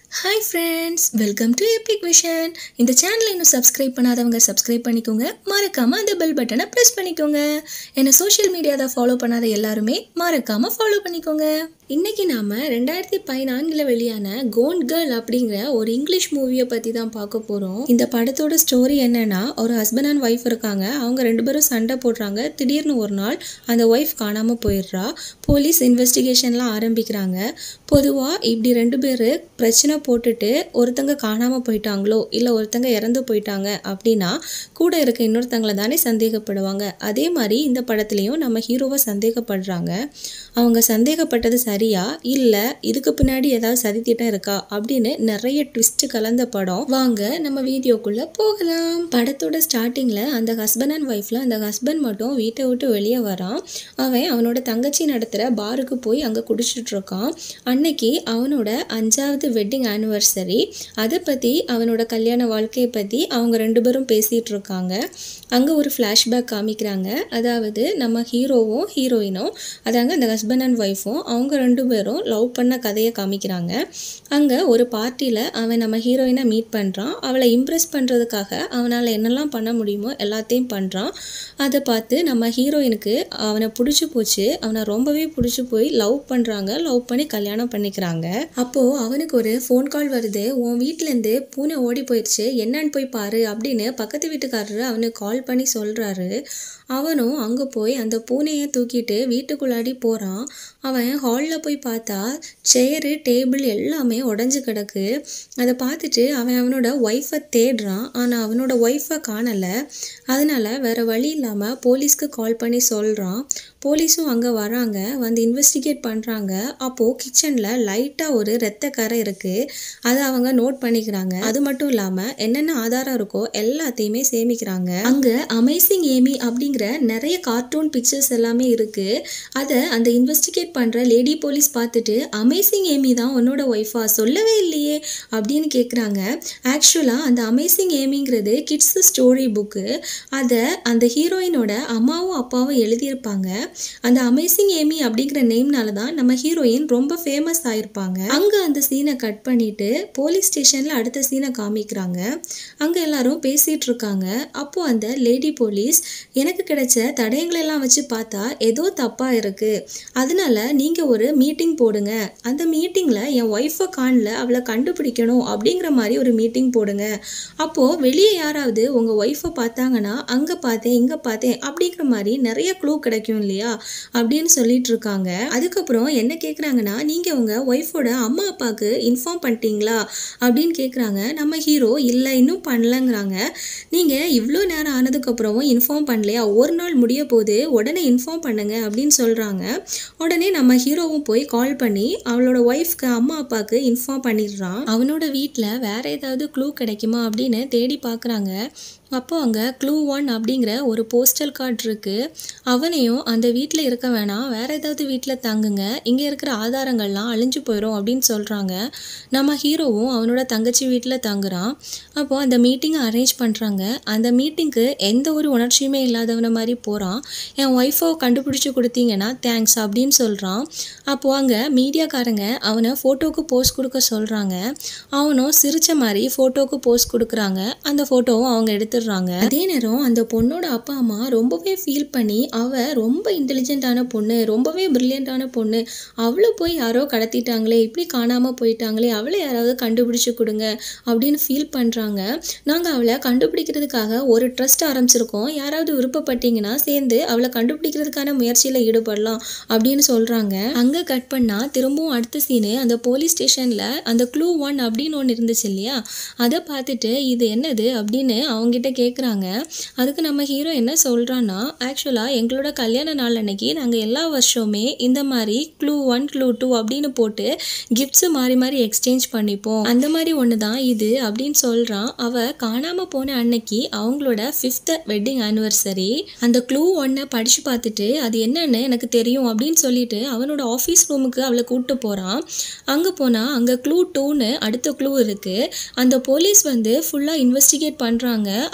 hi friends welcome to epic vision இந்த சேனலை இன்னும் சப்ஸ்கிரைப் பண்ணாதவங்க சப்ஸ்கிரைப் பண்ணிக்கோங்க மறக்காமல் அந்த பெல் பட்டனை ப்ரெஸ் பண்ணிக்கோங்க என்னை சோஷியல் மீடியாவில் ஃபாலோ பண்ணாத எல்லாருமே மறக்காமல் ஃபாலோ பண்ணிக்கோங்க இன்னைக்கு நாம ரெண்டாயிரத்தி பதினான்கில் வெளியான கோண்ட் கேர்ள் அப்படிங்கிற ஒரு இங்கிலீஷ் மூவியை பற்றி தான் பார்க்க போகிறோம் இந்த படத்தோட ஸ்டோரி என்னன்னா ஒரு ஹஸ்பண்ட் அண்ட் ஒய்ஃப் இருக்காங்க அவங்க ரெண்டு பேரும் சண்டை போடுறாங்க திடீர்னு ஒரு நாள் அந்த ஒய்ஃப் காணாமல் போயிடுறா போலீஸ் இன்வெஸ்டிகேஷன்லாம் ஆரம்பிக்கிறாங்க பொதுவாக இப்படி ரெண்டு பேர் பிரச்சனை போட்டுட்டு ஒருத்தங்க காணாமல் போயிட்டாங்களோ இல்லை ஒருத்தங்க இறந்து போயிட்டாங்க அப்படின்னா கூட இருக்க இன்னொருத்தங்களை தானே சந்தேகப்படுவாங்க அதே மாதிரி இந்த படத்துலையும் நம்ம ஹீரோவை சந்தேகப்படுறாங்க அவங்க சந்தேகப்பட்டது சரியா இல்லை இதுக்கு பின்னாடி ஏதாவது சதித்திட்டம் இருக்கா அப்படின்னு நிறைய ட்விஸ்ட் கலந்த படம் வாங்க நம்ம வீடியோக்குள்ள போகலாம் படத்தோட ஸ்டார்டிங்ல அந்த ஹஸ்பண்ட் அண்ட் ஒய்ஃப்ல அந்த ஹஸ்பண்ட் மட்டும் வீட்டை விட்டு வெளியே வரான் அவன் அவனோட தங்கச்சி நடத்துகிற பாருக்கு போய் அங்கே குடிச்சிட்டு இருக்கான் அன்னைக்கு அவனோட அஞ்சாவது வெட்டிங் ஆனிவர்சரி அதை பற்றி அவனோட கல்யாண வாழ்க்கையை பற்றி அவங்க ரெண்டு பேரும் பேசிகிட்டு இருக்காங்க அங்கே ஒரு ஃப்ளாஷ்பேக் காமிக்கிறாங்க அதாவது நம்ம ஹீரோவும் ஹீரோயினும் அதாங்க அந்த ஹஸ்பண்ட் அண்ட் ஒய்ஃபும் அவங்க ரெண்டு பேரும் லவ் பண்ண கதையை காமிக்கிறாங்க அங்கே ஒரு பார்ட்டியில் அவன் நம்ம ஹீரோயினை மீட் பண்ணுறான் அவளை இம்ப்ரெஸ் பண்ணுறதுக்காக அவனால் என்னெல்லாம் பண்ண முடியுமோ எல்லாத்தையும் பண்ணுறான் அதை பார்த்து நம்ம ஹீரோயினுக்கு அவனை பிடிச்சி போச்சு அவனை ரொம்பவே பிடிச்சி போய் லவ் பண்ணுறாங்க லவ் பண்ணி கல்யாணம் பண்ணிக்கிறாங்க அப்போது அவனுக்கு ஒரு ஃபோன் கால் வருது உன் வீட்டிலேருந்து பூனை ஓடி போயிடுச்சு என்னன்னு போய் பாரு அப்படின்னு பக்கத்து வீட்டுக்காரரு அவனுக்கு கால் பண்ணி சொல்கிறாரு அவனும் அங்கே போய் அந்த பூனையை தூக்கிட்டு வீட்டுக்குள்ளாடி போகிறான் அவன் ஹாலில் போய் பார்த்தா சேரு டேபிள் எல்லாமே உடஞ்சி கிடக்கு அதை பார்த்துட்டு அவன் அவனோட ஒய்ஃபை தேடுறான் ஆனால் அவனோட ஒய்ஃபை காணலை அதனால வேற வழி இல்லாமல் போலீஸ்க்கு கால் பண்ணி சொல்கிறான் போலீஸும் அங்கே வராங்க வந்து இன்வெஸ்டிகேட் பண்ணுறாங்க அப்போது கிச்சனில் லைட்டாக ஒரு ரத்த கரை இருக்குது அதை அவங்க நோட் பண்ணிக்கிறாங்க அது மட்டும் இல்லாமல் என்னென்ன ஆதாரம் இருக்கோ எல்லாத்தையுமே சேமிக்கிறாங்க அங்கே அமேசிங் ஏமி அப்படிங்கிற நிறைய கார்ட்டூன் பிக்சர்ஸ் எல்லாமே இருக்குது அதை அந்த இன்வெஸ்டிகேட் பண்ணுற லேடி போலீஸ் பார்த்துட்டு அமேசிங் ஏமி தான் உன்னோட ஒய்ஃபா சொல்லவே இல்லையே அப்படின்னு கேட்குறாங்க ஆக்சுவலாக அந்த அமேசிங் ஏமிங்கிறது கிட்ஸ் ஸ்டோரி புக்கு அதை அந்த ஹீரோயினோட அம்மாவும் அப்பாவும் எழுதியிருப்பாங்க அந்த அமேசிங் ஏமி அப்படிங்கிற நேம்னால தான் நம்ம ஹீரோயின் ரொம்ப ஃபேமஸ் ஆயிருப்பாங்க அங்கே அந்த சீனை கட் பண்ணிட்டு போலீஸ் ஸ்டேஷனில் அடுத்த சீனை காமிக்கிறாங்க அங்கே எல்லாரும் பேசிட்டு இருக்காங்க அப்போ அந்த லேடி போலீஸ் எனக்கு கிடைச்ச தடயங்களெல்லாம் வச்சு பார்த்தா ஏதோ தப்பாக இருக்கு அதனால நீங்கள் ஒரு மீட்டிங் போடுங்க அந்த மீட்டிங்கில் என் ஒய்ஃபை காணல அவளை கண்டுபிடிக்கணும் அப்படிங்கிற மாதிரி ஒரு மீட்டிங் போடுங்க அப்போது வெளியே யாராவது உங்கள் ஒய்ஃபை பார்த்தாங்கன்னா அங்கே பார்த்தேன் இங்கே பார்த்தேன் அப்படிங்கிற மாதிரி நிறைய க்ளூ கிடைக்கும் இல்லையா அப்படின்னு சொல்லிட்டு இருக்காங்க அதுக்கப்புறம் என்ன கேட்குறாங்கன்னா நீங்கள் உங்கள் ஒய்ஃபோட அம்மா அப்பாவுக்கு இன்ஃபார்ம் பண்ணிட்டீங்களா அப்படின்னு கேட்குறாங்க நம்ம ஹீரோ இல்லை இன்னும் பண்ணலங்கிறாங்க நீங்கள் இவ்வளோ நேரம் ஆனதுக்கப்புறமும் இன்ஃபார்ம் பண்ணலையா ஒரு நாள் முடிய போது உடனே இன்ஃபார்ம் பண்ணுங்க அப்படின்னு சொல்கிறாங்க உடனே நம்ம ஹீரோவும் போய் கால் பண்ணி அவளோட ஒய்ஃப்க்கு அம்மா அப்பாவுக்கு இன்ஃபார்ம் பண்ணிடுறான் அவனோட வீட்டில் வேற ஏதாவது க்ளூ கிடைக்குமா அப்படின்னு தேடி பார்க்குறாங்க அப்போ அங்கே க்ளூ ஒன் அப்படிங்கிற ஒரு போஸ்டல் கார்டு இருக்குது அவனையும் அந்த வீட்டில் இருக்க வேணாம் வேறு ஏதாவது வீட்டில் தங்குங்க இங்கே இருக்கிற ஆதாரங்கள்லாம் அழிஞ்சு போயிடும் அப்படின்னு சொல்கிறாங்க நம்ம ஹீரோவும் அவனோட தங்கச்சி வீட்டில் தங்குறான் அப்போது அந்த மீட்டிங்கை அரேஞ்ச் பண்ணுறாங்க அந்த மீட்டிங்க்கு எந்த ஒரு உணர்ச்சியுமே இல்லாதவன மாதிரி போகிறான் என் ஒய்ஃபை கண்டுபிடிச்சி கொடுத்தீங்கன்னா தேங்க்ஸ் அப்படின்னு சொல்கிறான் அப்போது அங்கே மீடியாக்காரங்க அவனை ஃபோட்டோவுக்கு போஸ்ட் கொடுக்க சொல்கிறாங்க அவனும் சிரித்த மாதிரி ஃபோட்டோவுக்கு போஸ்ட் கொடுக்குறாங்க அந்த ஃபோட்டோவும் அவங்க எடுத்துடுறாங்க அதே நேரம் அந்த பொண்ணோட அப்பா அம்மா ரொம்பவே ஃபீல் பண்ணி அவ ரொம்ப இன்டெலிஜென்ட்டான பொண்ணு ரொம்பவே பிரில்லியண்ட்டான பொண்ணு அவளை போய் யாரோ கடத்திட்டாங்களே இப்படி காணாமல் போயிட்டாங்களே அவளை யாராவது கண்டுபிடிச்சு கொடுங்க அப்படின்னு ஃபீல் பண்ணுறாங்க நாங்கள் அவளை கண்டுபிடிக்கிறதுக்காக ஒரு ட்ரஸ்ட் ஆரம்பிச்சிருக்கோம் யாராவது விருப்பப்பட்டீங்கன்னா சேர்ந்து அவளை கண்டுபிடிக்கிறதுக்கான முயற்சியில் ஈடுபடலாம் அப்படின்னு சொல்கிறாங்க அங்கே கட் பண்ணால் திரும்பவும் அடுத்த சீனு அந்த போலீஸ் ஸ்டேஷனில் அந்த க்ளூ ஒன் அப்படின்னு ஒன்று இருந்துச்சு இல்லையா அதை பார்த்துட்டு இது என்னது அப்படின்னு அவங்ககிட்ட கேட்குறாங்க அதுக்கு நம்ம ஹீரோ என்ன சொல்கிறான்னா ஆக்சுவலாக எங்களோட கல்யாண நாள் அன்னைக்கு நாங்கள் எல்லா வருஷமே இந்த மாதிரி க்ளூ ஒன் க்ளூ டூ அப்படின்னு போட்டு கிஃப்ட்ஸு மாறி மாறி எக்ஸ்சேஞ்ச் பண்ணிப்போம் அந்த மாதிரி ஒன்று தான் இது அப்படின்னு சொல்கிறான் அவள் காணாமல் போன அன்னைக்கு அவங்களோட ஃபிஃப்த் வெட்டிங் ஆனிவர்சரி அந்த க்ளூ ஒன்னை படித்து பார்த்துட்டு அது என்னன்னு எனக்கு தெரியும் அப்படின்னு சொல்லிட்டு அவனோட ஆஃபீஸ் ரூமுக்கு அவளை கூப்பிட்டு போகிறான் அங்கே போனால் அங்கே க்ளூ டூன்னு அடுத்த க்ளூ இருக்குது அந்த போலீஸ் வந்து ஃபுல்லாக இன்வெஸ்டிகேட் பண்ணுறாங்க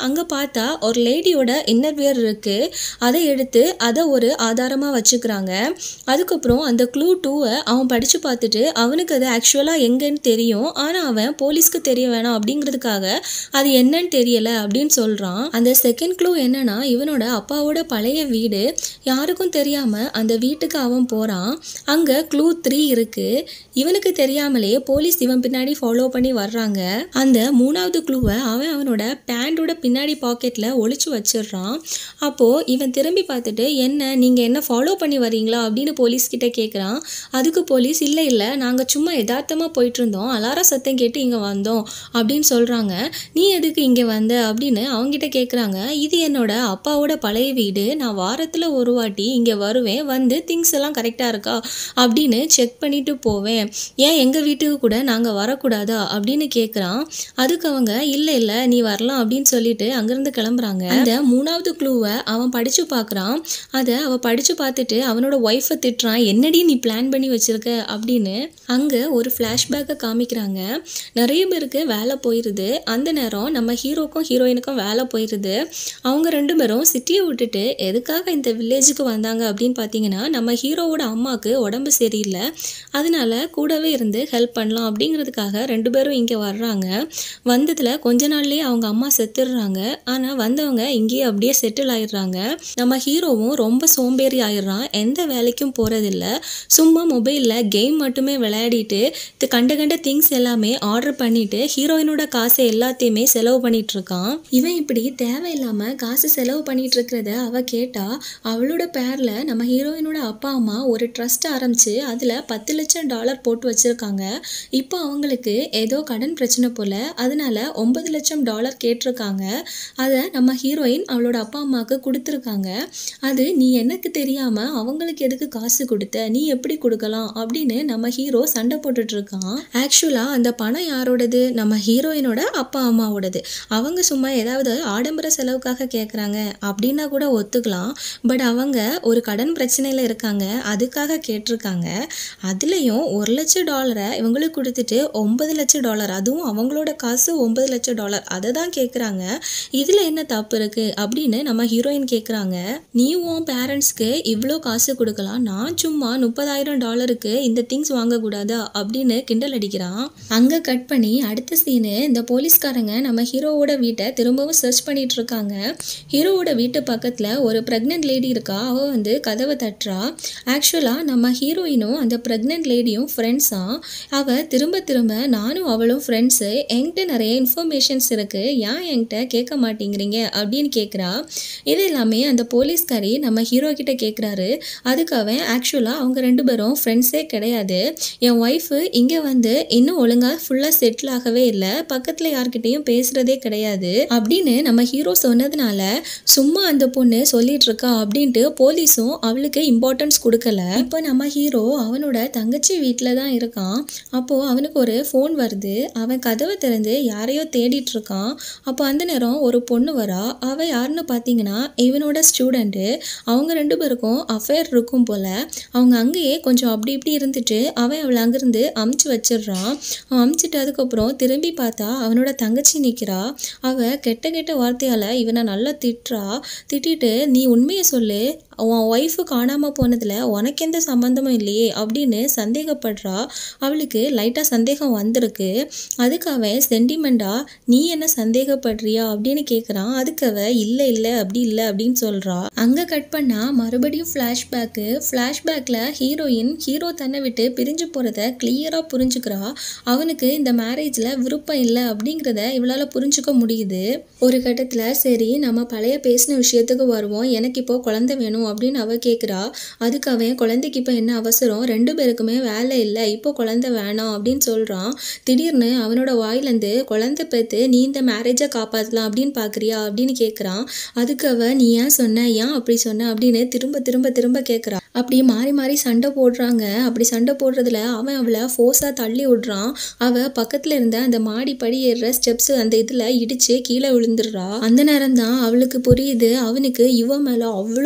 அங்கே பார்த்தா ஒரு லேடியோட இன்னர்வியர் இருக்குது அதை எடுத்து அதை ஒரு ஆதாரமாக வச்சுக்கிறாங்க அதுக்கப்புறம் அந்த க்ளூ டூவை அவன் படித்து பார்த்துட்டு அவனுக்கு அது ஆக்சுவலாக எங்கன்னு தெரியும் ஆனால் அவன் போலீஸ்க்கு தெரிய வேணாம் அப்படிங்கிறதுக்காக அது என்னன்னு தெரியல அப்படின்னு சொல்கிறான் அந்த செகண்ட் க்ளூ என்னன்னா இவனோட அப்பாவோட பழைய வீடு யாருக்கும் தெரியாமல் அந்த வீட்டுக்கு அவன் போகிறான் அங்கே க்ளூ த்ரீ இருக்குது இவனுக்கு தெரியாமலே போலீஸ் இவன் பின்னாடி ஃபாலோ பண்ணி வர்றாங்க அந்த மூணாவது க்ளூவை அவன் அவனோட பேண்டோட பின்னாடி பாக்கெட்டில் ஒளிச்சு வச்சிடுறான் அப்போது இவன் திரும்பி பார்த்துட்டு என்ன நீங்கள் என்ன ஃபாலோ பண்ணி வரீங்களா அப்படின்னு போலீஸ் கிட்ட கேட்குறான் அதுக்கு போலீஸ் இல்லை இல்லை நாங்கள் சும்மா யதார்த்தமாக போயிட்டு இருந்தோம் அலார சத்தம் கேட்டு இங்கே வந்தோம் அப்படின்னு சொல்கிறாங்க நீ எதுக்கு இங்கே வந்த அப்படின்னு அவங்ககிட்ட கேட்குறாங்க இது என்னோட அப்பாவோட பழைய வீடு நான் வாரத்தில் ஒரு வாட்டி இங்கே வருவேன் வந்து திங்ஸ் எல்லாம் கரெக்டாக இருக்கா அப்படின்னு செக் பண்ணிட்டு போவேன் ஏன் எங்கள் வீட்டுக்கு கூட நாங்கள் வரக்கூடாதா அப்படின்னு கேட்குறான் அதுக்கு அவங்க இல்லை இல்லை நீ வரலாம் அப்படின்னு சொல்லிட்டு அங்கேருந்து கிளம்புறாங்க அந்த மூணாவது க்ளூவை அவன் படித்து பார்க்குறான் அதை அவள் படித்து பார்த்துட்டு அவனோட ஒய்ஃபை திட்டுறான் என்னடி நீ பிளான் பண்ணி வச்சிருக்க அப்படின்னு அங்கே ஒரு ஃப்ளாஷ்பேக்கை காமிக்கிறாங்க நிறைய பேருக்கு வேலை போயிடுது அந்த நேரம் நம்ம ஹீரோக்கும் ஹீரோயினுக்கும் வேலை போயிடுது அவங்க ரெண்டு பேரும் சிட்டியை விட்டுட்டு எதுக்காக இந்த வில்லேஜுக்கு வந்தாங்க அப்படின்னு பார்த்தீங்கன்னா நம்ம ஹீரோவோட அம்மாவுக்கு உடம்பு சரியில்லை அதனால கூடவே இருந்து ஹெல்ப் பண்ணலாம் அப்படிங்கிறதுக்காக ரெண்டு பேரும் இங்கே வர்றாங்க வந்ததில் கொஞ்ச நாள்லேயே அவங்க அம்மா செத்துடுறாங்க ஆனால் வந்தவங்க இங்கேயே அப்படியே செட்டில் ஆயிடுறாங்க நம்ம ஹீரோவும் ரொம்ப சோம்பேறி ஆயிடுறான் எந்த வேலைக்கும் போகிறதில்ல சும்மா மொபைலில் கேம் மட்டுமே விளையாடிட்டு இது கண்ட கண்ட திங்ஸ் எல்லாமே ஆர்டர் பண்ணிட்டு ஹீரோயினோட காசை எல்லாத்தையுமே செலவு பண்ணிட்டு இருக்கான் இவன் இப்படி தேவையில்லாமல் காசு செலவு பண்ணிட்டு இருக்கிறத அவ கேட்டா அவளோட பேரில் நம்ம ஹீரோயினோட அப்பா அம்மா ஒரு ட்ரஸ்ட் ஆரம்பிச்சு அதில் பத்து லட்சம் டாலர் போட்டு வச்சிருக்காங்க இப்போ அவங்களுக்கு ஏதோ கடன் பிரச்சனை போல அதனால ஒன்பது லட்சம் டாலர் கேட்டிருக்காங்க அதை நம்ம ஹீரோயின் அவளோட அப்பா அம்மாவுக்கு கொடுத்துருக்காங்க அது நீ எனக்கு தெரியாம அவங்களுக்கு எதுக்கு காசு கொடுத்த நீ எப்படி கொடுக்கலாம் அப்படின்னு நம்ம ஹீரோ சண்டை போட்டுட்டு இருக்கான் ஆக்சுவலா அந்த பணம் யாரோடது நம்ம ஹீரோயினோட அப்பா அம்மாவோடது அவங்க சும்மா ஏதாவது ஆடம்பர செலவுக்காக கேட்குறாங்க அப்படின்னா கூட ஒத்துக்கலாம் பட் அவங்க ஒரு கடன் பிரச்சனையில் இருக்காங்க அதுக்காக கேட்டிருக்காங்க அதுலேயும் ஒரு லட்சம் டாலரை இவங்களுக்கு கொடுத்துட்டு ஒன்பது லட்சம் டாலர் அதுவும் அவங்களோட காசு ஒன்பது லட்சம் டாலர் அதை தான் கேட்குறாங்க இதில் என்ன தப்பு இருக்குது அப்படின்னு நம்ம ஹீரோயின் கேட்குறாங்க நீ உன் பேரண்ட்ஸ்க்கு இவ்வளோ காசு கொடுக்கலாம் நான் சும்மா முப்பதாயிரம் டாலருக்கு இந்த திங்ஸ் வாங்கக்கூடாதா அப்படின்னு கிண்டல் அடிக்கிறான் அங்கே கட் பண்ணி அடுத்த சீனு இந்த போலீஸ்காரங்க நம்ம ஹீரோவோட வீட்டை திரும்பவும் சர்ச் பண்ணிட்டு இருக்காங்க ஹீரோவோட வீட்டு பக்கத்தில் ஒரு ப்ரெக்னென்ட் லேடி இருக்கா அவள் வந்து கதவை தட்டுறா ஆக்சுவலாக நம்ம ஹீரோயினும் அந்த ப்ரெக்னென்ட் லேடியும் ஃப்ரெண்ட்ஸாக அவள் திரும்ப திரும்ப நானும் அவளும் ஃப்ரெண்ட்ஸு என்கிட்ட நிறைய இன்ஃபர்மேஷன்ஸ் இருக்குது ஏன் என்கிட்ட கேட்க மாட்டேங்கிறீங்க அப்படின்னு கேட்குறா இது எல்லாமே அந்த போலீஸ்காரி நம்ம ஹீரோ கிட்ட கேட்குறாரு அதுக்கு அவன் ஆக்சுவலாக அவங்க ரெண்டு பேரும் ஃப்ரெண்ட்ஸே கிடையாது என் ஒய்ஃபு இங்கே வந்து இன்னும் ஒழுங்காக ஃபுல்லாக செட்டில் ஆகவே இல்லை பக்கத்தில் யார்கிட்டயும் பேசுகிறதே கிடையாது அப்படின்னு நம்ம ஹீரோ சொன்னதுனால சும்மா அந்த பொண்ணு சொல்லிட்டு இருக்கா அப்படின்ட்டு போலீஸும் அவளுக்கு இம்பார்ட்டன்ஸ் கொடுக்கல இப்போ நம்ம ஹீரோ அவனோட தங்கச்சி வீட்டில் தான் இருக்கான் அப்போது அவனுக்கு ஒரு ஃபோன் வருது அவன் கதவை திறந்து யாரையோ தேடிட்டு இருக்கான் அப்போ அந்த நேரம் ஒரு பொண்ணு வரா அவள் யாருன்னு பார்த்தீங்கன்னா இவனோட ஸ்டூடெண்ட்டு அவங்க ரெண்டு பேருக்கும் அஃபேர் இருக்கும் போல் அவங்க அங்கேயே கொஞ்சம் அப்படி இப்படி இருந்துட்டு அவன் அவளை அங்கேருந்து அமுச்சு வச்சிடுறான் அவன் அமுச்சிட்டு அதுக்கப்புறம் திரும்பி பார்த்தா அவனோட தங்கச்சி நிற்கிறா அவள் கெட்ட கெட்ட வார்த்தையால் இவனை நல்லா திட்டுறா திட்டிட்டு நீ உண்மையை சொல்லு உன் ஒய்ஃபு காணாமல் போனதில் உனக்கு எந்த சம்மந்தமும் இல்லையே அப்படின்னு சந்தேகப்படுறா அவளுக்கு லைட்டாக சந்தேகம் வந்திருக்கு அதுக்கு அவன் சென்டிமெண்ட்டாக நீ என்ன சந்தேகப்படுறியா அப்படின்னு கேட்குறான் அதுக்கு அவ இல்லை இல்லை அப்படி இல்லை அப்படின்னு சொல்கிறா அங்கே கட் பண்ணால் மறுபடியும் ஃப்ளாஷ்பேக்கு ஃப்ளாஷ்பேக்கில் ஹீரோயின் ஹீரோ தன்னை விட்டு பிரிஞ்சு போகிறத கிளியராக புரிஞ்சுக்கிறா அவனுக்கு இந்த மேரேஜில் விருப்பம் இல்லை அப்படிங்கிறத இவளால் புரிஞ்சுக்க முடியுது ஒரு கட்டத்தில் சரி நம்ம பழைய பேசின விஷயத்துக்கு வருவோம் எனக்கு இப்போ குழந்தை வேணும் அப்படின்னு அவ கேட்குறா அதுக்கு அவன் குழந்தைக்கு இப்போ என்ன அவசரம் ரெண்டு பேருக்குமே வேலை இல்லை இப்போ குழந்தை வேணாம் அப்படின்னு சொல்கிறான் திடீர்னு அவனோட வாயிலேருந்து குழந்தை பெற்று நீ இந்த மேரேஜை காப்பாற்றலாம் அப்படின்னு பார்க்குறியா அப்படின்னு கேட்குறான் அதுக்கு அவ நீ ஏன் சொன்ன ஏன் அப்படி சொன்ன அப்படின்னு திரும்ப திரும்ப திரும்ப கேட்குறா அப்படி மாறி மாறி சண்டை போடுறாங்க அப்படி சண்டை போடுறதுல அவன் அவளை ஃபோர்ஸாக தள்ளி விடுறான் அவள் பக்கத்தில் இருந்த அந்த மாடி படி ஏறுற ஸ்டெப்ஸ் அந்த இதில் இடித்து கீழே விழுந்துடுறா அந்த நேரம் தான் அவளுக்கு புரியுது அவனுக்கு இவன் மேலே அவ்வளோ வெறுப்பு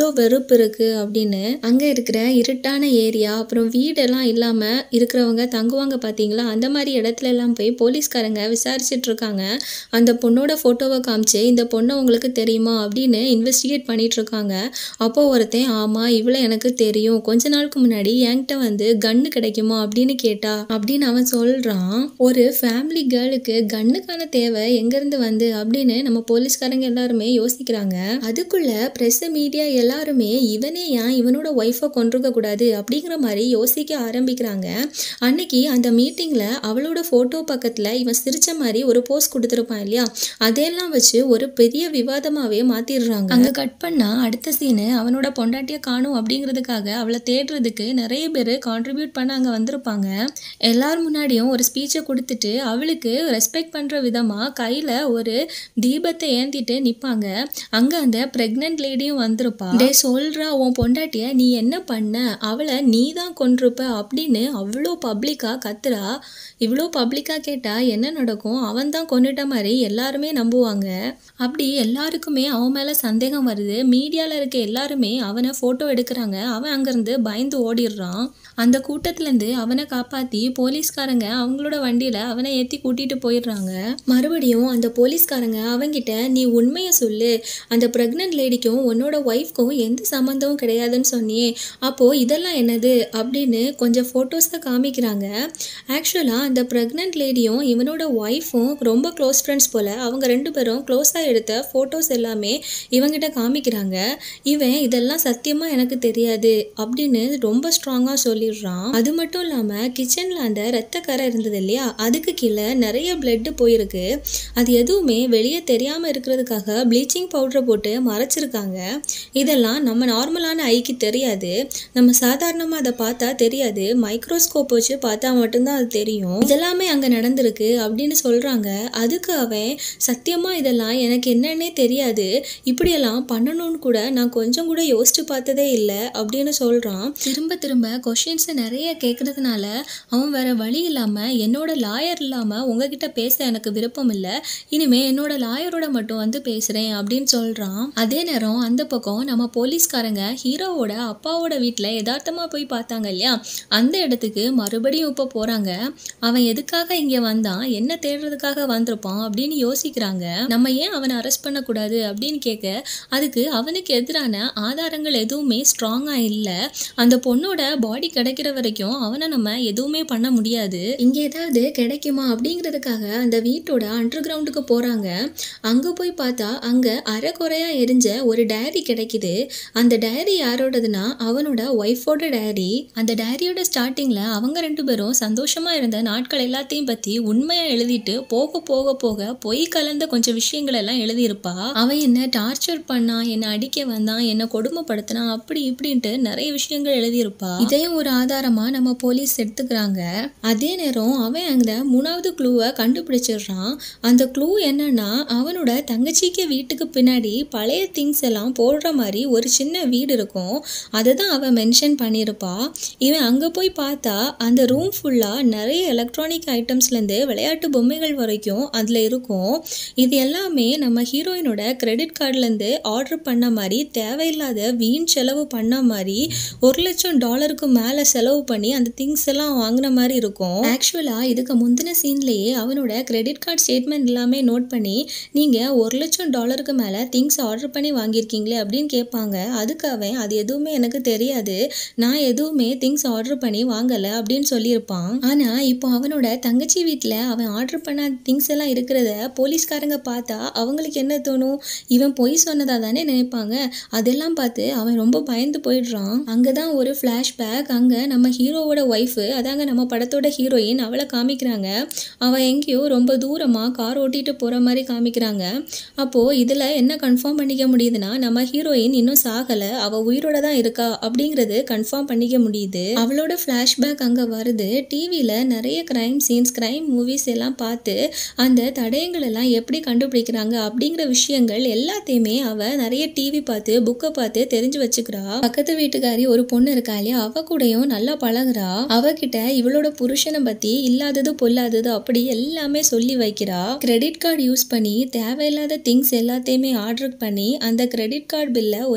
பொறுப்பு இருக்குது அப்படின்னு அங்கே இருக்கிற இருட்டான ஏரியா அப்புறம் வீடெல்லாம் இல்லாமல் இருக்கிறவங்க தங்குவாங்க பார்த்தீங்களா அந்த மாதிரி இடத்துல எல்லாம் போய் போலீஸ்காரங்க விசாரிச்சுட்டு இருக்காங்க அந்த பொண்ணோட ஃபோட்டோவை காமிச்சு இந்த பொண்ணை உங்களுக்கு தெரியுமா அப்படின்னு இன்வெஸ்டிகேட் பண்ணிட்டு இருக்காங்க அப்போ ஒருத்தன் ஆமாம் இவ்வளோ எனக்கு தெரியும் கொஞ்ச நாளுக்கு முன்னாடி என்கிட்ட வந்து கன்னு கிடைக்குமா அப்படின்னு கேட்டா அப்படின்னு அவன் சொல்கிறான் ஒரு ஃபேமிலி கேர்ளுக்கு கன்னுக்கான தேவை எங்கேருந்து வந்து அப்படின்னு நம்ம போலீஸ்காரங்க எல்லாருமே யோசிக்கிறாங்க அதுக்குள்ள ப்ரெஸ் மீடியா எல்லாருமே இவனே ஏன் இவனோட ஒய்ஃபை கொண்டிருக்க கூடாது அப்படிங்கிற மாதிரி யோசிக்க ஆரம்பிக்கிறாங்க அன்னைக்கு அந்த மீட்டிங்கில் அவளோட ஃபோட்டோ பக்கத்தில் இவன் சிரிச்ச மாதிரி ஒரு போஸ்ட் கொடுத்துருப்பான் இல்லையா அதையெல்லாம் வச்சு ஒரு பெரிய விவாதமாகவே மாற்றிடுறாங்க அங்கே கட் பண்ணால் அடுத்த சீனு அவனோட பொண்டாட்டியை காணும் அப்படிங்கிறதுக்காக அவளை தேடுறதுக்கு நிறைய பேர் கான்ட்ரிபியூட் பண்ண அங்கே வந்திருப்பாங்க எல்லார் முன்னாடியும் ஒரு ஸ்பீச்சை கொடுத்துட்டு அவளுக்கு ரெஸ்பெக்ட் பண்ணுற விதமாக கையில் ஒரு தீபத்தை ஏந்திட்டு நிற்பாங்க அங்கே அந்த ப்ரெக்னென்ட் லேடியும் வந்திருப்பா டே சொல்கிறா உன் பொண்டாட்டிய நீ என்ன பண்ண அவளை நீ தான் கொண்டிருப்ப அப்படின்னு அவ்வளோ பப்ளிக்காக கத்துறா இவ்வளோ பப்ளிக்காக கேட்டால் என்ன நடக்கும் அவன் தான் கொண்டுட்ட மாதிரி எல்லாருமே நம்புவாங்க அப்படி எல்லாருக்குமே அவன் மேலே சந்தேகம் வருது மீடியாவில் இருக்க எல்லாருமே அவனை ஃபோட்டோ எடுக்கிறாங்க அவன் அங்கேருந்து பயந்து ஓடிடுறான் அந்த கூட்டத்துலேருந்து அவனை காப்பாற்றி போலீஸ்காரங்க அவங்களோட வண்டியில் அவனை ஏற்றி கூட்டிகிட்டு போயிடுறாங்க மறுபடியும் அந்த போலீஸ்காரங்க அவங்கிட்ட நீ உண்மையை சொல்லு அந்த ப்ரெக்னென்ட் லேடிக்கும் உன்னோட ஒய்ஃப்க்கும் எந்த சம்மந்தமும் கிடையாதுன்னு சொன்னியே அப்போது இதெல்லாம் என்னது அப்படின்னு கொஞ்சம் ஃபோட்டோஸை காமிக்கிறாங்க ஆக்சுவலாக அந்த ப்ரெக்னென்ட் லேடியும் இவனோட ஒய்ஃபும் ரொம்ப க்ளோஸ் ஃப்ரெண்ட்ஸ் போல் அவங்க ரெண்டு பேரும் க்ளோஸாக எடுத்த ஃபோட்டோஸ் எல்லாமே இவங்கிட்ட காமிக்கிறாங்க இவன் இதெல்லாம் சத்தியமாக எனக்கு தெரியாது அப்படின்னு ரொம்ப ஸ்ட்ராங்காக சொல்லிடுறான் அது மட்டும் இல்லாமல் கிச்சனில் அந்த ரத்தக்கரை இருந்தது இல்லையா அதுக்கு கீழே நிறைய பிளட்டு போயிருக்கு அது எதுவுமே வெளியே தெரியாமல் இருக்கிறதுக்காக ப்ளீச்சிங் பவுடரை போட்டு மறைச்சிருக்காங்க இதெல்லாம் நம்ம நார்மலான ஐக்கு தெரியாது நம்ம சாதாரணமாக அதை பார்த்தா தெரியாது மைக்ரோஸ்கோப் வச்சு பார்த்தா மட்டும்தான் அது தெரியும் இதெல்லாமே அங்கே நடந்திருக்கு அப்படின்னு சொல்கிறாங்க அதுக்கு அவன் சத்தியமாக இதெல்லாம் எனக்கு என்னன்னே தெரியாது இப்படியெல்லாம் பண்ணணும்னு கூட நான் கொஞ்சம் கூட யோசிச்சு பார்த்ததே இல்லை அப்படின்னு சொல்கிறான் திரும்ப திரும்ப கொஷின்ஸை நிறைய கேட்கறதுனால அவன் வேற வழி இல்லாமல் என்னோட லாயர் இல்லாமல் உங்ககிட்ட பேச எனக்கு விருப்பம் இல்லை இனிமே என்னோட லாயரோட மட்டும் வந்து பேசுகிறேன் அப்படின்னு சொல்கிறான் அதே நேரம் அந்த பக்கம் நம்ம போலீஸ்காரங்க ஹீரோவோட அப்பாவோட வீட்டில் யதார்த்தமாக போய் பார்த்தாங்க இல்லையா அந்த இடத்துக்கு மறுபடியும் இப்போ போகிறாங்க அவன் எதுக்காக இங்கே வந்தான் என்ன தேடுறதுக்காக வந்திருப்பான் அப்படின்னு யோசிக்கிறாங்க நம்ம ஏன் அவனை அரெஸ்ட் பண்ணக்கூடாது அப்படின்னு கேட்க அதுக்கு அவனுக்கு எதிரான ஆதாரங்கள் எதுவுமே ஸ்ட்ராங்காக இல்லை அந்த பொண்ணோட பாடி கிடைக்கிற வரைக்கும் அவனை நம்ம எதுவுமே பண்ண முடியாது இங்கே ஏதாவது கிடைக்குமா அப்படிங்கிறதுக்காக அந்த வீட்டோட அண்டர் கிரவுண்டுக்கு போகிறாங்க அங்கே போய் பார்த்தா அங்கே அரைக்குறையாக எரிஞ்ச ஒரு டைரி கிடைக்குது அந்த டைரி யாரோடதுன்னா அவனோட ஒய்ஃபோட டைரி அந்த டைரியோட ஸ்டார்டிங்கில் அவங்க ரெண்டு பேரும் சந்தோஷமாக இருந்த நாட்கள் எல்லாத்தையும் பற்றி உண்மையாக எழுதிட்டு போக போக போக பொய் கலந்த கொஞ்சம் விஷயங்கள் எல்லாம் எழுதியிருப்பா அவன் என்ன டார்ச்சர் பண்ணான் என்னை அடிக்க வந்தான் என்னை கொடுமைப்படுத்தினான் அப்படி இப்படின்ட்டு நிறைய விஷயங்கள் எழுதியிருப்பா இதையும் ஒரு ஆதாரமா நம்ம போலீஸ் எடுத்துக்கிறாங்க அதே நேரம் அவன் அந்த மூணாவது க்ளூவை கண்டுபிடிச்சிடுறான் அந்த க்ளூ என்னன்னா அவனோட தங்கச்சிக்கு வீட்டுக்கு பின்னாடி பழைய திங்ஸ் எல்லாம் போடுற மாதிரி ஒரு சின்ன வீடு இருக்கும் அதை தான் அவன் மென்ஷன் பண்ணியிருப்பா இவன் அங்கே போய் பார்த்தா அந்த ரூம் ஃபுல்லாக நிறைய எலக்ட்ரானிக் ஐட்டம்ஸ்லேருந்து விளையாட்டு பொம்மைகள் வரைக்கும் அதில் இருக்கும் இது எல்லாமே நம்ம ஹீரோயினோட கிரெடிட் கார்டுலேருந்து ஆர்டர் பண்ண மாதிரி தேவையில்லாத வீண் செலவு பண்ண மாதிரி ஒரு லட்சம் டாலருக்கு மேலே செலவு பண்ணி அந்த திங்ஸ் எல்லாம் வாங்கின மாதிரி இருக்கும் ஆக்சுவலாக இதுக்கு முந்தின சீன்லேயே அவனோட கிரெடிட் கார்டு ஸ்டேட்மெண்ட் எல்லாமே நோட் பண்ணி நீங்கள் ஒரு லட்சம் டாலருக்கு மேலே திங்ஸ் ஆர்டர் பண்ணி வாங்கியிருக்கீங்களே அப்படின்னு கேட்பாங்க அதுக்கு அவன் அது எதுவுமே எனக்கு தெரியாது நான் எதுவுமே திங்ஸ் ஆர்டர் பண்ணி வாங்கலை அப்படின்னு சொல்லியிருப்பான் ஆனால் இப்போ அவனோட தங்கச்சி வீட்டில் அவன் ஆர்டர் பண்ண திங்ஸ் எல்லாம் இருக்கிறத போலீஸ்காரங்க பார்த்தா அவங்களுக்கு என்ன தோணும் இவன் பொய் சொன்னதா தானே நினைப்பாங்க அதெல்லாம் பார்த்து அவன் ரொம்ப பயந்து போயிடுறான் அங்கே தான் ஒரு ஃப்ளாஷ்பேக் அங்கே நம்ம ஹீரோவோட ஒய்ஃபு அதாங்க நம்ம படத்தோட ஹீரோயின் அவளை காமிக்கிறாங்க அவள் எங்கேயோ ரொம்ப தூரமாக கார் ஓட்டிட்டு போகிற மாதிரி காமிக்கிறாங்க அப்போது இதில் என்ன கன்ஃபார்ம் பண்ணிக்க முடியுதுன்னா நம்ம ஹீரோயின் இன்னும் சாகலை அவள் உயிரோட தான் இருக்கா அப்படிங்கிறது கன்ஃபார்ம் பண்ணிக்க முடியுது அவளோட ஃப்ளாஷ்பேக் அங்கே வருது டிவியில் நிறைய க்ரைம் சீன்ஸ் க்ரைம் மூவிஸ் எல்லாம் பார்த்து அந்த தடயங்கள் எல்லாம் எப்படி கண்டுபிடிக்கிறாங்க அப்படிங்கிற விஷயங்கள் எல்லாத்தையுமே அவ நிறைய டிவி பார்த்து புக்கை பார்த்து தெரிஞ்சு வச்சுக்கிறா பக்கத்து வீட்டுக்காரி ஒரு பொண்ணு இருக்கா இல்லையா அவ கூடயும் நல்லா பழகுறா அவகிட்ட இவளோட புருஷனை பத்தி இல்லாதது பொல்லாதது அப்படி எல்லாமே சொல்லி வைக்கிறா கிரெடிட் கார்டு யூஸ் பண்ணி தேவையில்லாத திங்ஸ் எல்லாத்தையுமே ஆர்டர் பண்ணி அந்த கிரெடிட் கார்டு பில்லை ஒரு பிரச்சனை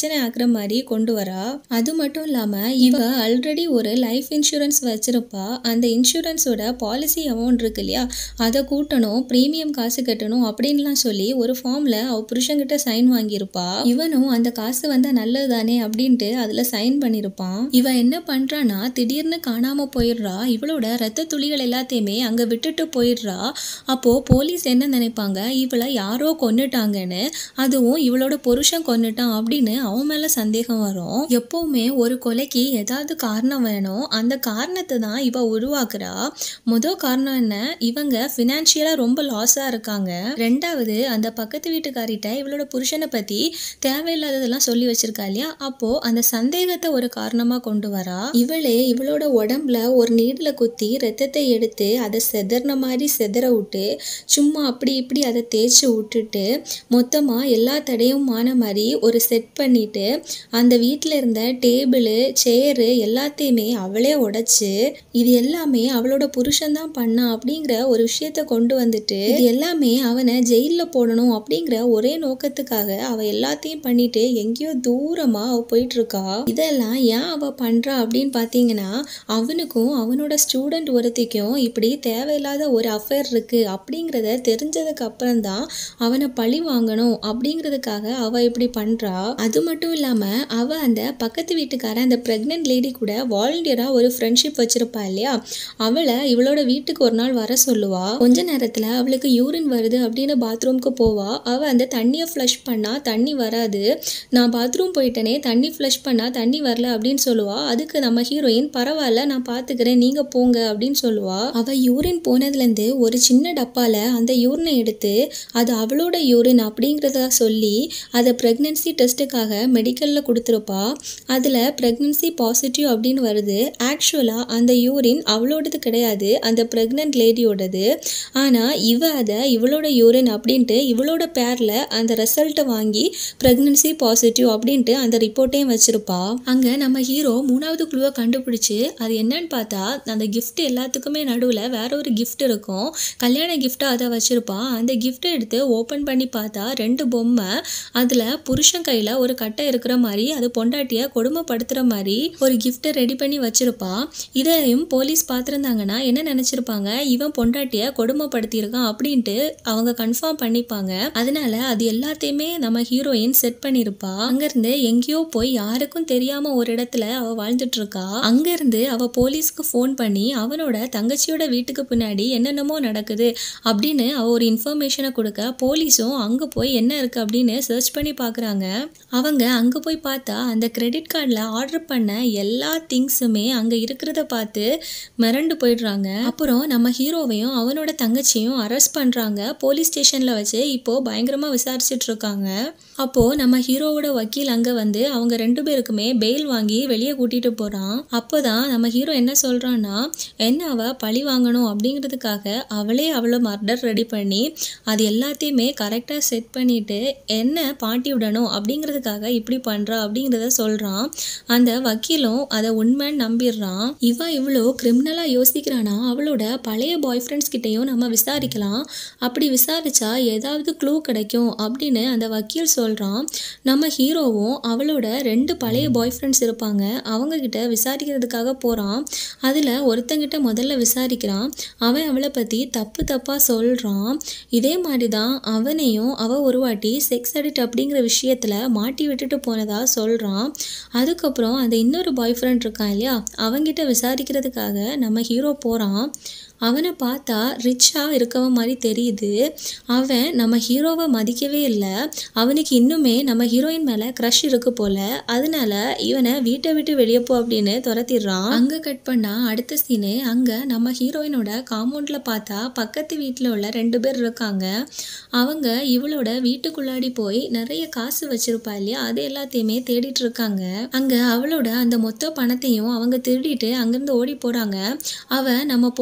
பிரச்சனை ஆக்குற மாதிரி கொண்டு வரா அது மட்டும் இல்லாம இவ ஆல்ரெடி ஒரு லைஃப் இன்சூரன்ஸ் வச்சிருப்பா அந்த இன்சூரன்ஸோட பாலிசி அமௌண்ட் இருக்கு இல்லையா அதை கூட்டணும் ப்ரீமியம் காசு கட்டணும் அப்படின்லாம் சொல்லி ஒரு ஃபார்ம்ல அவ புருஷன்கிட்ட சைன் வாங்கியிருப்பா இவனும் அந்த காசு வந்தா நல்லது தானே அப்படின்ட்டு அதுல சைன் பண்ணியிருப்பான் இவ என்ன பண்றானா திடீர்னு காணாம போயிடுறா இவளோட ரத்த துளிகள் எல்லாத்தையுமே அங்க விட்டுட்டு போயிடுறா அப்போ போலீஸ் என்ன நினைப்பாங்க இவளை யாரோ கொன்னுட்டாங்கன்னு அதுவும் இவளோட புருஷன் கொன்னுட்டான் அப்படின்னு அவன் மேல சந்தேகம் வரும் எப்பவுமே ஒரு கொலைக்கு ஏதாவது காரணம் வேணும் அந்த காரணத்தை தான் இவ உருவாக்குறா முதல் காரணம் என்ன இவங்க ஃபினான்ஷியலா ரொம்ப லாஸா இருக்காங்க ரெண்டாவது அந்த பக்கத்து வீட்டுக்காரிட்ட இவளோட புருஷனை பத்தி தேவையில்லாததெல்லாம் சொல்லி வச்சிருக்கா இல்லையா அப்போ அந்த சந்தேகத்தை ஒரு காரணமா கொண்டு வரா இவளே இவளோட உடம்புல ஒரு நீடில் குத்தி ரத்தத்தை எடுத்து அதை செதறின மாதிரி செதற விட்டு சும்மா அப்படி இப்படி அதை தேய்ச்சி விட்டுட்டு மொத்தமா எல்லா தடையும் ஆன மாதிரி ஒரு செட் பண்ணிட்டு அந்த வீட்டில் இருந்த டேபிள் சேரு எல்லாத்தையுமே அவளே உடைச்சு இது எல்லாமே அவளோட புருஷன் தான் பண்ணா அப்படிங்கிற ஒரு விஷயத்த கொண்டு வந்துட்டு இது எல்லாமே அவனை ஜெயிலில் போடணும் அப்படிங்கிற ஒரே நோக்கத்துக்காக அவ எல்லாத்தையும் பண்ணிட்டு எங்கேயோ தூரமா அவ போயிட்டு இருக்கா இதெல்லாம் ஏன் அவ பண்றா அப்படின்னு பார்த்தீங்கன்னா அவனுக்கும் அவனோட ஸ்டூடெண்ட் ஒருத்திக்கும் இப்படி தேவையில்லாத ஒரு அஃபேர் இருக்கு அப்படிங்கிறத தெரிஞ்சதுக்கு அப்புறம் தான் அவனை பழி வாங்கணும் அப்படிங்கிறதுக்காக அவ இப்படி பண்றா அது மட்டும் இல்லாம அவ அந்த பக்கத்து வீட்டுக்காரன் அந்த பிரெக்னென்ட் லேடி கூட வாலண்டியரா ஒரு ஃப்ரெண்ட்ஷிப் வச்சிருப்பா இல்லையா அவளை இவளோட வீட்டுக்கு ஒரு நாள் வர சொல்லுவா கொஞ்ச நேரத்துல அவளுக்கு யூரின் வருது அப்படின்னு பாத்ரூம்க்கு போவா அவ அந்த தண்ணியை ஃப்ளஷ் பண்ணா தண்ணி வராது நான் பாத்ரூம் போயிட்டனே தண்ணி ஃப்ளஷ் பண்ணா தண்ணி வரல அப்படின்னு சொல்லுவா அதுக்கு நம்ம ஹீரோயின் பரவாயில்ல நான் பாத்துக்கிறேன் நீங்க போங்க அப்படின்னு சொல்லுவா அவ யூரின் போனதுலேருந்து ஒரு சின்ன டப்பால அந்த யூரினை எடுத்து அது அவளோட யூரின் அப்படிங்கிறத சொல்லி அதை ப்ரெக்னென்சி டெஸ்ட்டுக்காக மெடிக்கலில் கொடுத்துருப்பா அதில் ப்ரெக்னென்சி பாசிட்டிவ் அப்படின்னு வருது ஆக்சுவலாக அந்த யூரின் அவளோடது கிடையாது அந்த ப்ரெக்னென்ட் லேடியோடது ஆனால் இவ அதை இவளோட யூரின் அப்படின்ட்டு இவளோட பேரில் அந்த ரிசல்ட்டை வாங்கி ப்ரெக்னென்சி பாசிட்டிவ் அப்படின்ட்டு அந்த ரிப்போர்ட்டையும் வச்சிருப்பா அங்கே நம்ம ஹீரோ மூணாவது குழுவை கண்டுபிடிச்சு அது என்னன்னு பார்த்தா அந்த gift எல்லாத்துக்குமே நடுவில் வேற ஒரு gift இருக்கும் கல்யாண கிஃப்டாக அதை வச்சிருப்பா அந்த கிஃப்ட்டை எடுத்து ஓப்பன் பண்ணி பார்த்தா ரெண்டு பொம்மை அதில் புருஷன் கையில் ஒரு கட்டை இருக்கிற மாதிரி அது பொண்டாட்டியை கொடுமைப்படுத்துகிற மாதிரி ஒரு கிஃப்ட்டை ரெடி பண்ணி வச்சிருப்பா இதையும் போலீஸ் பார்த்துருந்தாங்கன்னா என்ன நினச்சிருப்பாங்க இவன் பொண்டாட்டியை கொடுமைப்படுத்தியிருக்கான் அப்படின்ட்டு அவங்க கன்ஃபார்ம் பண்ணிப்பாங்க அதனால அது எல்லாத்தையுமே நம்ம ஹீரோயின் செட் பண்ணியிருப்பா அங்கேருந்து எங்கேயோ போய் யாருக்கும் தெரியாம ஒரு இடத்துல அவ வாழ்ந்துட்டு இருக்கா அங்கேருந்து அவ போலீஸ்க்கு ஃபோன் பண்ணி அவனோட தங்கச்சியோட வீட்டுக்கு பின்னாடி என்னென்னமோ நடக்குது அப்படின்னு அவ ஒரு இன்ஃபர்மேஷனை கொடுக்க போலீஸும் அங்கே போய் என்ன இருக்கு அப்படின்னு சர்ச் பண்ணி பார்க்குறாங்க அவங்க அங்கே போய் பார்த்தா அந்த கிரெடிட் கார்டில் ஆர்டர் பண்ண எல்லா திங்ஸுமே அங்கே இருக்கிறத பார்த்து மிரண்டு போயிடுறாங்க அப்புறம் நம்ம ஹீரோவையும் அவனோட தங்கச்சியும் அரெஸ்ட் பண்ணுறாங்க போலீஸ் ஸ்டேஷனில் வச்சு இப்போது பயங்கரமாக விசாரிச்சுட்டு இருக்காங்க அப்போது நம்ம ஹீரோவோட வக்கீல் அங்கே வந்து அவங்க ரெண்டு பேருக்குமே பெயில் வாங்கி வெளியே கூட்டிகிட்டு போகிறான் அப்போ தான் நம்ம ஹீரோ என்ன சொல்கிறான்னா என்ன அவ பழி வாங்கணும் அப்படிங்கிறதுக்காக அவளே அவளை மர்டர் ரெடி பண்ணி அது எல்லாத்தையுமே கரெக்டாக செட் பண்ணிட்டு என்ன பாட்டி விடணும் அப்படிங்கிறதுக்காக இப்படி பண்ணுறா அப்படிங்கிறத சொல்கிறான் அந்த வக்கீலும் அதை உண்மைன்னு நம்பிடுறான் இவன் இவ்வளோ கிரிமினலாக யோசிக்கிறானா அவளோட பழைய பாய் ஃப்ரெண்ட்ஸ் கிட்டேயும் நம்ம விசாரிக்கலாம் அப்படி விசாரிச்சா ஏதாவது க்ளூ கிடைக்கும் அப்படின்னு அந்த வக்கீல் சொல்கிறான் நம்ம ஹீரோவும் அவளோட ரெண்டு பழைய பாய் ஃப்ரெண்ட்ஸ் இருப்பாங்க அவங்க கிட்ட விசாரிக்கிறதுக்காக போகிறான் அதில் ஒருத்தங்கிட்ட முதல்ல விசாரிக்கிறான் அவன் அவளை பற்றி தப்பு தப்பாக சொல்கிறான் இதே மாதிரி தான் அவனையும் அவ ஒரு வாட்டி செக்ஸ் அடிக்ட் அப்படிங்கிற விஷயத்தில் மாட்டி விட்டுட்டு போனதா சொல்கிறான் அதுக்கப்புறம் அந்த இன்னொரு பாய் ஃப்ரெண்ட் இருக்கான் இல்லையா அவங்கிட்ட விசாரிக்கிறதுக்காக நம்ம ஹீரோ போகிறான் அவனை பார்த்தா ரிச்சாக இருக்கவன் மாதிரி தெரியுது அவன் நம்ம ஹீரோவை மதிக்கவே இல்லை அவனுக்கு இன்னுமே நம்ம ஹீரோயின் மேலே க்ரஷ் இருக்கு போல அதனால இவனை வீட்டை விட்டு வெளியே போ அப்படின்னு துரத்திடுறான் அங்கே கட் பண்ணா அடுத்த சீனு அங்கே நம்ம ஹீரோயினோட காம்பவுண்டில் பார்த்தா பக்கத்து வீட்டில் உள்ள ரெண்டு பேர் இருக்காங்க அவங்க இவளோட வீட்டுக்குள்ளாடி போய் நிறைய காசு வச்சிருப்பா இல்லையா அது எல்லாத்தையுமே தேடிட்டு இருக்காங்க அங்கே அவளோட அந்த மொத்த பணத்தையும் அவங்க திருடிட்டு அங்கேருந்து ஓடி போகிறாங்க அவ நம்ம போலீஸ்க்கு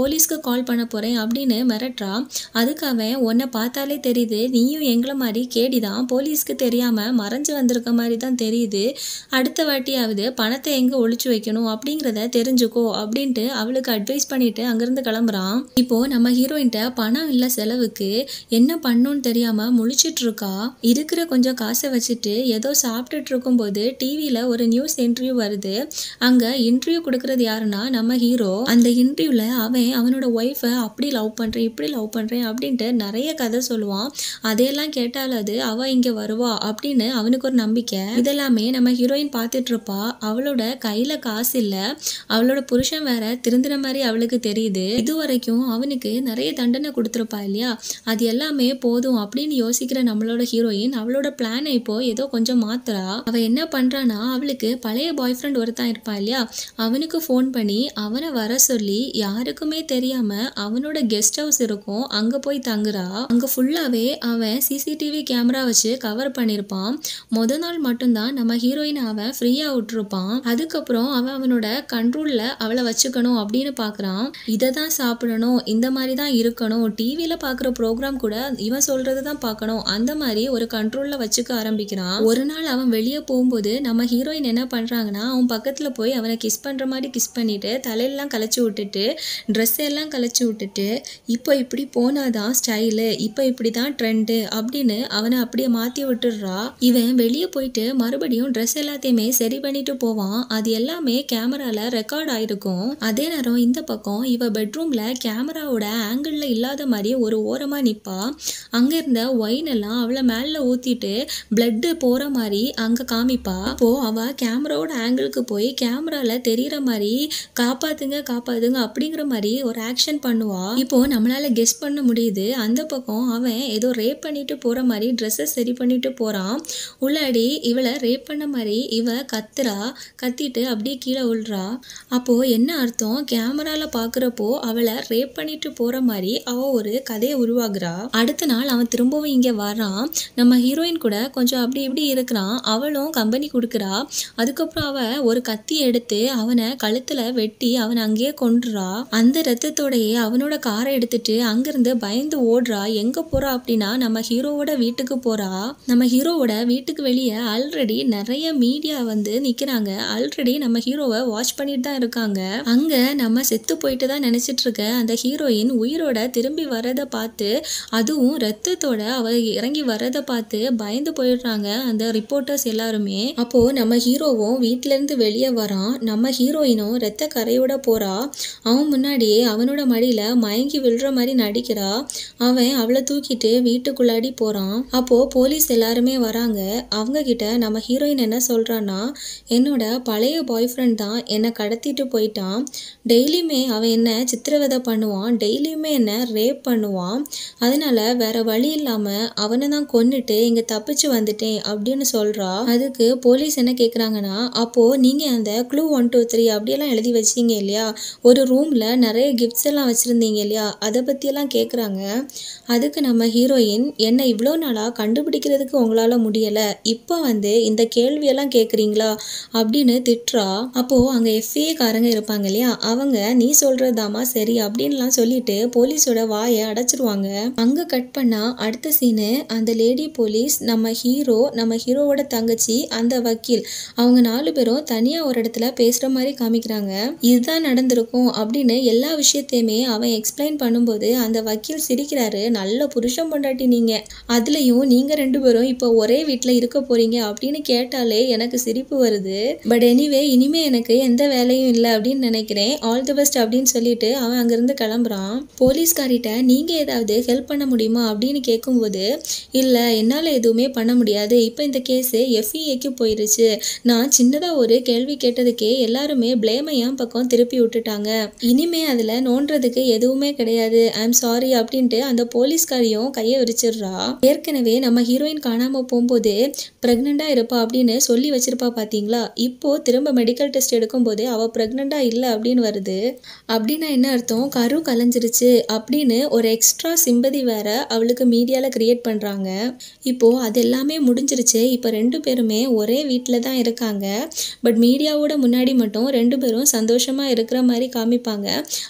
கால் பண்ண போகிறேன் அப்படின்னு மிரட்டுறா அதுக்கு அவன் உன்னை பார்த்தாலே தெரியுது நீயும் எங்களை மாதிரி கேடி தான் போலீஸ்க்கு தெரியாமல் மறைஞ்சு வந்திருக்க மாதிரி தான் தெரியுது அடுத்த வாட்டியாவது பணத்தை எங்கே ஒளிச்சு வைக்கணும் அப்படிங்கிறத தெரிஞ்சுக்கோ அப்படின்ட்டு அவளுக்கு அட்வைஸ் பண்ணிட்டு அங்கேருந்து கிளம்புறான் இப்போ நம்ம ஹீரோயின்ட்ட பணம் இல்லை செலவுக்கு என்ன பண்ணுன்னு தெரியாம முழிச்சிட்டு இருக்கா இருக்கிற கொஞ்சம் காசை வச்சுட்டு ஏதோ சாப்பிட்டுட்டு இருக்கும்போது டிவியில ஒரு நியூஸ் இன்டர்வியூ வருது அங்க இன்டர்வியூ கொடுக்கறது யாருன்னா நம்ம ஹீரோ அந்த இன்டர்வியூல அவன் அவனோட ஒய்ஃபை அப்படி லவ் பண்றேன் இப்படி லவ் பண்றேன் அப்படின்ட்டு நிறைய கதை சொல்லுவான் அதையெல்லாம் கேட்டாலாவது அவ இங்க வருவா அப்படின்னு அவனுக்கு ஒரு நம்பிக்கை இதெல்லாமே நம்ம ஹீரோயின் பார்த்துட்டு இருப்பா அவளோட கையில காசு இல்ல அவளோட புருஷன் வேற திருந்தின மாதிரி அவளுக்கு தெரியுது இது வரைக்கும் அவனுக்கு நிறைய தண்டனை கொடுத்துருப்பா இல்லையா அது எல்லாமே போதும் அப்படின்னு யோசிக்கிற நம்மளோட ஹீரோயின் அவளோட பிளானை இப்போ ஏதோ கொஞ்சம் மாத்துறா அவ என்ன பண்றானா அவளுக்கு பழைய பாய் ஃப்ரெண்ட் ஒருத்தன் இருப்பான் இல்லையா அவனுக்கு ஃபோன் பண்ணி அவனை வர சொல்லி யாருக்குமே தெரியாம அவனோட கெஸ்ட் ஹவுஸ் இருக்கும் அங்க போய் தங்குறா அங்க ஃபுல்லாவே அவன் சிசிடிவி கேமரா வச்சு கவர் பண்ணியிருப்பான் முத நாள் மட்டும்தான் நம்ம ஹீரோயின் அவன் ஃப்ரீயா விட்டுருப்பான் அதுக்கப்புறம் அவன் அவனோட கண்ட்ரோல்ல அவளை வச்சுக்கணும் அப்படின்னு பாக்குறான் இதை தான் சாப்பிடணும் இந்த மாதிரி தான் இருக்கணும் டிவியில பாக்குற ப்ரோக்ராம் கூட இவன் சொல்றது தான் பார்க்கணும் அந்த மாதிரி ஒரு கண்ட்ரோல்ல வச்சுக்க ஆரம்பிக்கிறான் ஒரு நாள் அவன் வெளியே போகும்போது நம்ம ஹீரோயின் என்ன பண்றாங்கன்னா அவன் பக்கத்துல போய் அவனை கிஸ் பண்ற மாதிரி கிஸ் பண்ணிட்டு தலையெல்லாம் கலைச்சு விட்டுட்டு ட்ரெஸ் எல்லாம் கலைச்சு விட்டுட்டு இப்போ இப்படி போனாதான் ஸ்டைலு இப்போ இப்படி தான் ட்ரெண்டு அப்படின்னு அவனை அப்படியே மாத்தி விட்டுடுறா இவன் வெளியே போயிட்டு மறுபடியும் ட்ரெஸ் எல்லாத்தையுமே சரி பண்ணிட்டு போவான் அது எல்லாமே கேமரால ரெக்கார்ட் ஆயிருக்கும் அதே நேரம் இந்த பக்கம் இவ பெட்ரூம்ல கேமராவோட ஆங்கிள் இல்லாத மாதிரி ஒரு ஓரமா நிப்பா அங்க இருந்த ஒயின் எல்லாம் அவளை மேல ஊத்திட்டு பிளட் போற மாதிரி அங்க காமிப்பா அப்போ அவ கேமராவோட ஆங்கிளுக்கு போய் கேமரால தெரியற மாதிரி காப்பாத்துங்க காப்பாத்துங்க அப்படிங்கிற மாதிரி ஒரு ஆக்ஷன் பண்ணுவா இப்போ நம்மளால கெஸ் பண்ண முடியுது அந்த பக்கம் அவன் ஏதோ ரேப் பண்ணிட்டு போற மாதிரி ட்ரெஸ்ஸை சரி பண்ணிட்டு போறான் உள்ளாடி இவளை ரேப் பண்ண மாதிரி இவ கத்துறா கத்திட்டு அப்படியே கீழே விழுறா அப்போ என்ன அர்த்தம் கேமரால பாக்குறப்போ அவளை ரேப் பண்ணிட்டு போற மாதிரி அவ ஒரு கதையை உருவாகுறா அடுத்த நாள் அவன் திரும்பவும் இங்க வரான் நம்ம ஹீரோயின் கூட கொஞ்சம் அப்படி இப்படி இருக்கிறான் அவளும் கம்பெனி கொடுக்குறா அதுக்கப்புறம் அவ ஒரு கத்தி எடுத்து அவனை கழுத்துல வெட்டி அவனை அங்கேயே கொன்றுறா அந்த ரத்தத்தோடயே அவனோட காரை எடுத்துட்டு அங்கிருந்து பயந்து ஓடுறா எங்க போறா அப்படின்னா நம்ம ஹீரோவோட வீட்டுக்கு போறா நம்ம ஹீரோவோட வீட்டுக்கு வெளியே ஆல்ரெடி நிறைய மீடியா வந்து நிக்கிறாங்க ஆல்ரெடி நம்ம ஹீரோவை வாட்ச் பண்ணிட்டு தான் இருக்காங்க அங்க நம்ம செத்து போயிட்டு தான் நினைச்சிட்டு இருக்க அந்த ஹீரோயின் உயிரோட திரும்பி வரதை பார்த்து அதுவும் ரத்தத்தோட அவ இறங்கி வரதை பார்த்து பயந்து போயிடுறாங்க அந்த ரிப்போர்ட்டர்ஸ் எல்லாருமே அப்போ நம்ம ஹீரோவும் வீட்ல இருந்து வெளியே வரான் நம்ம ஹீரோயினும் ரத்த கரையோட போறா அவன் முன்னாடியே அவனோட மடியில மயங்கி விழுற மாதிரி நடிக்கிறா அவன் அவளை தூக்கிட்டு வீட்டுக்குள்ளாடி போறான் அப்போ போலீஸ் எல்லாருமே வராங்க அவங்க கிட்ட நம்ம ஹீரோயின் என்ன சொல்றான்னா என்னோட பழைய பாய் ஃப்ரெண்ட் தான் என்னை கடத்திட்டு போயிட்டான் டெய்லியுமே அவன் என்ன சித்திரவதை பண்ணுவான் டெய்லியுமே என்ன ரேப் பண்ணுவான் அதனால வேற வழி இல்லாம அவனை தான் கொன்னுட்டு இங்க தப்பிச்சு வந்துட்டேன் அப்படின்னு சொல்றா அதுக்கு போலீஸ் என்ன கேக்குறாங்கன்னா அப்போ நீங்க அந்த க்ளூ ஒன் டூ த்ரீ அப்படியெல்லாம் எழுதி வச்சீங்க இல்லையா ஒரு ரூம்ல நிறைய கிஃப்ட்ஸ் எல்லாம் வச்சிருந்தீங்க இல்லையா அதை பத்தியெல்லாம் கேக்குறாங்க அதுக்கு நம்ம ஹீரோயின் என்ன இவ்வளோ நாளா கண்டுபிடிக்கிறதுக்கு உங்களால முடியல இப்போ வந்து இந்த கேள்வியெல்லாம் கேக்குறீங்களா அப்படின்னு திட்டுறா அப்போ அங்க எஃப்ஏ காரங்க இருப்பாங்க இல்லையா அவங்க நீ சொல்றதாமா சரி அப்படின்லாம் சொல்லிட்டு போலீஸோட வாயை அடைச்சிருவாங்க அங்க கட் பண்ணா அடுத்த சீனு அந்த லேடி போலீஸ் நம்ம ஹீரோ நம்ம ஹீரோவோட தங்கச்சி அந்த வக்கீல் அவங்க நாலு பேரும் தனியா ஒரு இடத்துல பேசுற மாதிரி காமிக்கிறாங்க இதுதான் நடந்திருக்கும் அப்படின்னு எல்லா விஷயத்தையுமே அவன் எக்ஸ்பிளைன் பண்ணும்போது அந்த வக்கீல் சிரிக்கிறாரு நல்ல புருஷன் பொண்டாட்டி நீங்க அதுலயும் நீங்க ரெண்டு பேரும் இப்போ ஒரே வீட்ல இருக்க போறீங்க அப்படின்னு கேட்டாலே எனக்கு சிரிப்பு வருது பட் எனிவே இனிமே எனக்கு எந்த வேலையும் இல்லை அப்படின்னு நினைக்கிறேன் ஆல் தி பெஸ்ட் அப்படின்னு சொல்லிட்டு அவன் அங்கிருந்து கிளம்புறான் போலீஸ்காரிட்ட நீங்க ஏதாவது ஹெல்ப் பண்ண முடியுமா அப்படின்னு கேட்கும்போது இல்ல என்னால எதுவுமே பண்ண முடியாது இப்போ இந்த கேஸ் எஃப்இஏக்கு போயிருச்சு நான் சின்னதா ஒரு கேள்வி கேட்டதுக்கே எல்லாருமே பிளேமை என் பக்கம் திருப்பி விட்டுட்டாங்க இனிமே அதுல நோன்றதுக்கு எதுவுமே கிடையாது ஐம் சாரி அப்படின்ட்டு அந்த போலீஸ்காரியும் கையை விரிச்சிடுறா ஏற்கனவே நம்ம ஹீரோயின் காணாம போகும்போது பிரெக்னெண்டா இருப்பா அப்படின்னு சொல்லி வச்சிருப்பா பாத்தீங்களா இப்போ திரும்ப மெடிக்கல் டெஸ்ட் எடுக்கும்போது அவ பிரெக்னெண்டா இல்லை அப்படின்னு வருது அப்படின்னா என்ன அர்த்தம் கரு கலைஞ்சிருச்சு அப்படின்னு ஒரு எக்ஸ்ட்ரா சிம்பதி வேற அவளுக்கு மீடியால கிரியேட் பண்றாங்க இப்போ அது எல்லாமே முடிஞ்சிருச்சு இப்போ ரெண்டு பேருமே ஒரே வீட்டில் தான் இருக்காங்க பட் மீடியாவோட முன்னாடி மட்டும் ரெண்டு பேரும் சந்தோஷமா இருக்கிற மாதிரி காமிப்பாங்க ஆனா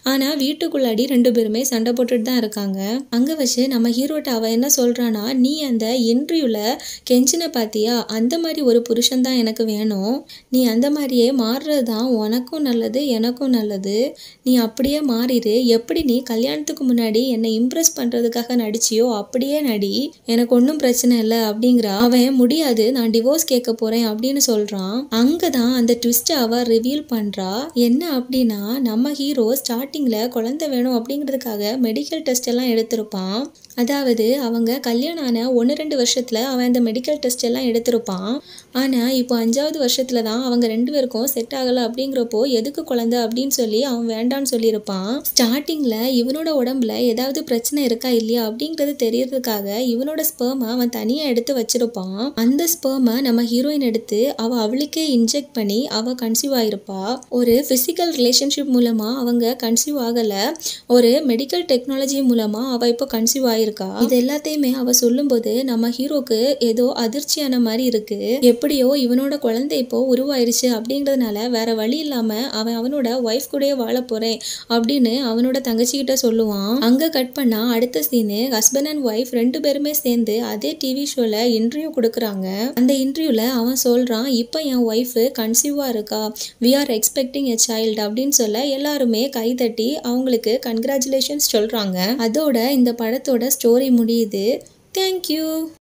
வீட்டுக்குள்ளாடி ரெண்டு பேருமே சண்டை போட்டுட்டு தான் இருக்காங்க அங்க வச்சு நம்ம ஹீரோட்ட அவ என்ன சொல்றானா நீ அந்த இன்டர்வியூல கெஞ்சின பாத்தியா அந்த மாதிரி ஒரு புருஷன் தான் எனக்கு வேணும் நீ அந்த மாதிரியே மாறுறது தான் உனக்கும் நல்லது எனக்கும் நல்லது நீ அப்படியே மாறிடு எப்படி நீ கல்யாணத்துக்கு முன்னாடி என்னை இம்ப்ரெஸ் பண்றதுக்காக நடிச்சியோ அப்படியே நடி எனக்கு ஒன்றும் பிரச்சனை இல்லை அப்படிங்கிறா அவன் முடியாது நான் டிவோர்ஸ் கேட்க போறேன் அப்படின்னு சொல்றான் அங்கதான் அந்த ட்விஸ்ட்டை அவ ரிவீல் பண்றா என்ன அப்படின்னா நம்ம ஹீரோ ஸ்டார்டிங்ல குழந்தை வேணும் அப்படிங்கிறதுக்காக மெடிக்கல் டெஸ்ட் எல்லாம் எடுத்திருப்பான் அதாவது அவங்க கல்யாணம் ஆன ஒன்று ரெண்டு வருஷத்துல அவன் அந்த மெடிக்கல் டெஸ்ட் எல்லாம் எடுத்திருப்பான் ஆனா இப்போ அஞ்சாவது வருஷத்துல தான் அவங்க ரெண்டு பேருக்கும் செட் ஆகல அப்படிங்கிறப்போ எதுக்கு குழந்தை அப்படின்னு சொல்லி அவன் வேண்டான்னு சொல்லியிருப்பான் ஸ்டார்டிங்ல இவனோட உடம்புல ஏதாவது பிரச்சனை இருக்கா இல்லையா அப்படிங்கிறது தெரியறதுக்காக இவனோட ஸ்பெர்மை அவன் தனியா எடுத்து வச்சிருப்பான் அந்த ஸ்பெர்மை நம்ம ஹீரோயின் எடுத்து அவ அவளுக்கே இன்ஜெக்ட் பண்ணி அவ கன்சீவ் ஆயிருப்பா ஒரு பிசிக்கல் ரிலேஷன்ஷிப் மூலமா அவங்க கன்சீவ் ஆகல ஒரு மெடிக்கல் டெக்னாலஜி மூலமா அவ இப்போ கன்சீவ் ஆயிருக்கா இது எல்லாத்தையுமே அவ சொல்லும்போது நம்ம ஹீரோக்கு ஏதோ அதிர்ச்சியான மாதிரி இருக்கு எப்படியோ இவனோட குழந்தை இப்போ உருவாயிருச்சு அப்படிங்கிறதுனால வேற வழி இல்லாம அவன் அவனோட ஒய்ஃப் கூடயே வாழ போறேன் அப்படின்னு அவனோட தங்கச்சி கிட்ட சொல்லுவான் அங்க கட் பண்ணா அடுத்த சீனு ஹஸ்பண்ட் அண்ட் ஒய்ஃப் ரெண்டு பேருமே சேர்ந்து அதே டிவி ஷோல இன்டர்வியூ கொடுக்குறாங்க அந்த இன்டர்வியூல அவன் சொல்றான் இப்போ என் ஒய்ஃப் கன்சீவா இருக்கா we are expecting a child அப்படின்னு சொல்ல எல்லாருமே கைதட்டி அவங்களுக்கு கங்க்ராச்சுலேஷன்ஸ் சொல்றாங்க அதோட இந்த படத்தோட ஸ்டோரி முடியுது தேங்க்யூ